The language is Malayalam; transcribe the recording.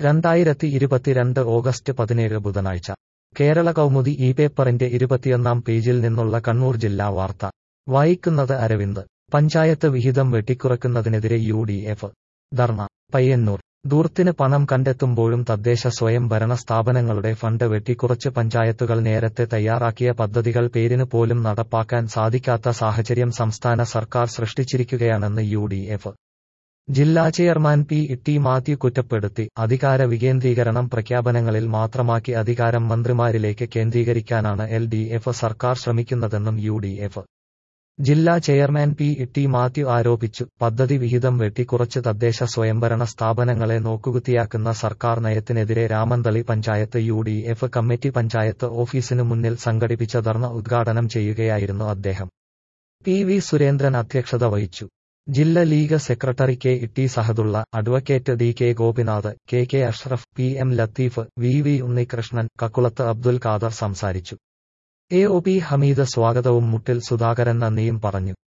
രണ്ടായിരത്തി ഇരുപത്തിരണ്ട് ഓഗസ്റ്റ് പതിനേഴ് ബുധനാഴ്ച കേരള കൗമുദി ഈ പേപ്പറിന്റെ ഇരുപത്തിയൊന്നാം പേജിൽ നിന്നുള്ള കണ്ണൂർ ജില്ലാ വാർത്ത വായിക്കുന്നത് അരവിന്ദ് പഞ്ചായത്ത് വിഹിതം വെട്ടിക്കുറക്കുന്നതിനെതിരെ U D F dharna Payyanur ദൂർത്തിന് പണം കണ്ടെത്തുമ്പോഴും തദ്ദേശ സ്വയം ഭരണ സ്ഥാപനങ്ങളുടെ ഫണ്ട് വെട്ടിക്കുറച്ച് പഞ്ചായത്തുകൾ നേരത്തെ തയ്യാറാക്കിയ പദ്ധതികൾ പേരിന് പോലും നടപ്പാക്കാൻ സാധിക്കാത്ത സാഹചര്യം സംസ്ഥാന സർക്കാർ സൃഷ്ടിച്ചിരിക്കുകയാണെന്ന് യു ഡി എഫ് ജില്ലാ ചെയർമാൻ പി ടി മാത്യു കുറ്റപ്പെടുത്തി അധികാര വികേന്ദ്രീകരണം പ്രഖ്യാപനങ്ങളിൽ മാത്രമാക്കി അധികാരം മന്ത്രിമാരിലേക്ക് കേന്ദ്രീകരിക്കാനാണ് എൽ ഡി എഫ് സർക്കാർ ശ്രമിക്കുന്നതെന്നും യു ഡി എഫ് ജില്ലാ ചെയർമാൻ പി ടി മാത്യു ആരോപിച്ചു പദ്ധതി വിഹിതം വെട്ടിക്കുറച്ച് തദ്ദേശ സ്വയംഭരണ സ്ഥാപനങ്ങളെ നോക്കുകുത്തിയാക്കുന്ന സർക്കാർ നയത്തിനെതിരെ Ramanthali panchayat U D F committee panchayat ഓഫീസിനു മുന്നിൽ സംഘടിപ്പിച്ച ധർണ ഉദ്ഘാടനം ചെയ്യുകയായിരുന്നു അദ്ദേഹം പി വി സുരേന്ദ്രൻ അധ്യക്ഷത വഹിച്ചു ജില്ലാ league secretary K T Sahadulla advocate D K Gopinath K K Ashraf P M Latheef V V Unnikrishnan Kakkulath Abdul Khader സംസാരിച്ചു എ ഒ പി ഹമീദ് സ്വാഗതവും മുട്ടിൽ സുധാകരൻ നന്ദിയും പറഞ്ഞു